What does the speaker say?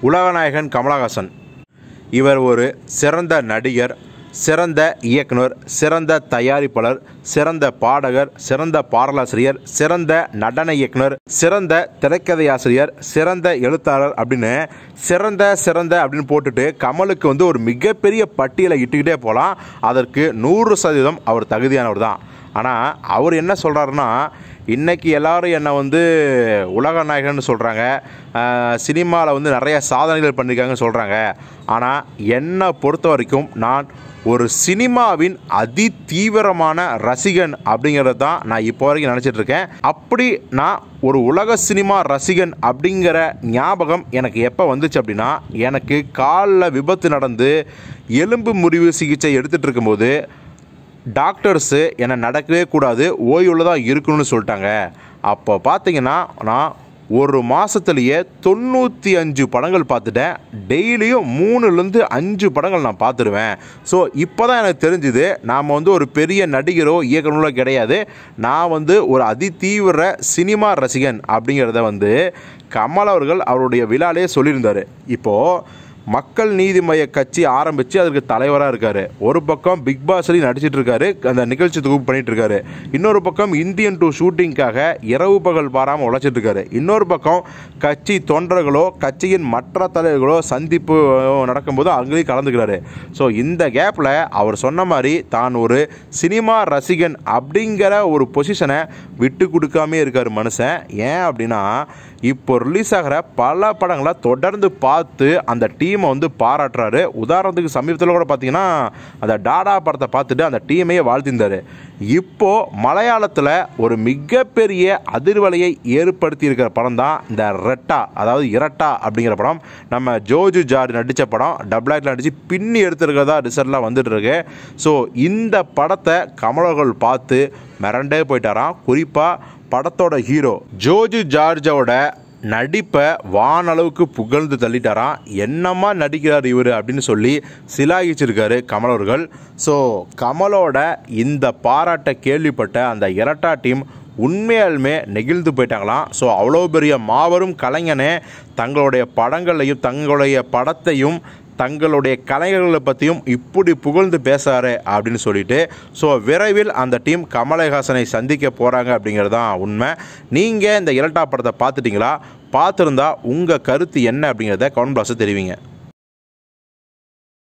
உலகநாயகன் கமலஹாசன் இவர் ஒரு சிறந்த நடிகர் சிறந்த இயக்குனர் சிறந்த தயாரிப்பாளர் சிறந்த பாடகர் சிறந்த பாடலாசிரியர் சிறந்த நடன இயக்குனர் சிறந்த திரைக்கதையாசிரியர் சிறந்த எழுத்தாளர் அப்படின்னு சிறந்த சிறந்த அப்படின்னு போட்டுட்டு கமலுக்கு வந்து ஒரு மிகப்பெரிய பட்டியலை இட்டுக்கிட்டே போகலாம் அதற்கு நூறு சதவீதம் அவர் தகுதியானவர் தான் ஆனால் அவர் என்ன சொல்கிறாருன்னா இன்னைக்கு எல்லாரும் என்னை வந்து உலக நாயகன்னு சொல்கிறாங்க சினிமாவில் வந்து நிறைய சாதனைகள் பண்ணியிருக்காங்கன்னு சொல்கிறாங்க ஆனால் என்னை பொறுத்த வரைக்கும் நான் ஒரு சினிமாவின் அதி தீவிரமான ரசிகன் அப்படிங்கிறது தான் நான் இப்போ வரைக்கும் நினச்சிட்டு இருக்கேன் அப்படி நான் ஒரு உலக சினிமா ரசிகன் அப்படிங்கிற ஞாபகம் எனக்கு எப்போ வந்துச்சு அப்படின்னா எனக்கு காலில் விபத்து நடந்து எலும்பு முறிவு சிகிச்சை எடுத்துகிட்டு இருக்கும்போது டாக்டர்ஸு என்னை நடக்கவே கூடாது ஓய்வில் தான் இருக்கணும்னு சொல்லிட்டாங்க அப்போ பார்த்தீங்கன்னா நான் ஒரு மாதத்துலேயே தொண்ணூற்றி அஞ்சு படங்கள் பார்த்துட்டேன் டெய்லியும் மூணுலேருந்து அஞ்சு படங்கள் நான் பார்த்துருவேன் ஸோ இப்போ தான் எனக்கு தெரிஞ்சுது நாம் வந்து ஒரு பெரிய நடிகரோ இயக்குனரோ கிடையாது நான் வந்து ஒரு அதிதீவிர சினிமா ரசிகன் அப்படிங்கிறத வந்து கமல் அவர்கள் அவருடைய விழாலே சொல்லியிருந்தார் இப்போது மக்கள் நீதி மைய கட்சி ஆரம்பித்து அதுக்கு தலைவராக இருக்கார் ஒரு பக்கம் பிக் பாஸ்லையும் நடிச்சிட்டு இருக்காரு அந்த நிகழ்ச்சி தொகுப்பு பண்ணிட்டு இருக்காரு இன்னொரு பக்கம் இந்தியன் டூ ஷூட்டிங்காக இரவு பகல் பாராமல் உழைச்சிட்டு இருக்காரு இன்னொரு பக்கம் கட்சி தொண்டர்களோ கட்சியின் மற்ற தலைவர்களோ சந்திப்பு நடக்கும்போது அங்கேயும் கலந்துக்கிறாரு ஸோ இந்த கேப்பில் அவர் சொன்ன மாதிரி தான் ஒரு சினிமா ரசிகன் அப்படிங்கிற ஒரு பொசிஷனை விட்டு கொடுக்காமே இருக்கார் மனுஷன் ஏன் அப்படின்னா இப்போ ரிலீஸ் ஆகிற பல படங்களை தொடர்ந்து பார்த்து அந்த டீமை வந்து பாராட்டுறாரு உதாரணத்துக்கு சமீபத்தில் கூட பார்த்தீங்கன்னா அந்த டாடா படத்தை பார்த்துட்டு அந்த டீமையே வாழ்த்திருந்தார் இப்போ மலையாளத்தில் ஒரு மிகப்பெரிய அதிர்வலையை ஏற்படுத்தி இருக்கிற படம் தான் இந்த ரெட்டா அதாவது இரட்டா அப்படிங்கிற படம் நம்ம ஜோஜு ஜார்ஜ் நடித்த படம் டபுளாக்டில் நடித்து பின்னி எடுத்துருக்கிறதா ரிசல்ட்லாம் வந்துட்டு இருக்கு ஸோ இந்த படத்தை கமலர்கள் பார்த்து மிரண்டே போயிட்டாராம் குறிப்பாக படத்தோட ஹீரோ ஜோஜு ஜார்ஜோட நடிப்பை வானளவுக்கு புகழ்ந்து தள்ளிட்டாராம் என்னமா நடிக்கிறார் இவர் அப்படின்னு சொல்லி சிலாகிச்சிருக்காரு கமல் அவர்கள் ஸோ கமலோட இந்த பாராட்டை கேள்விப்பட்ட அந்த இரட்டா டீம் உண்மையாலுமே நெகிழ்ந்து போயிட்டாங்களாம் ஸோ அவ்வளோ பெரிய மாபெரும் கலைஞனே தங்களுடைய படங்களையும் தங்களுடைய படத்தையும் தங்களுடைய கலைஞர்களை பற்றியும் இப்படி புகழ்ந்து பேசுகிறாரு அப்படின்னு சொல்லிட்டு ஸோ விரைவில் அந்த டீம் கமலஹாசனை சந்திக்க போகிறாங்க அப்படிங்கிறது தான் உண்மை நீங்கள் இந்த இரட்டா படத்தை பார்த்துட்டிங்களா பார்த்துருந்தா உங்கள் கருத்து என்ன அப்படிங்கிறத கமெண்ட் பாக்ஸில் தெரிவிங்க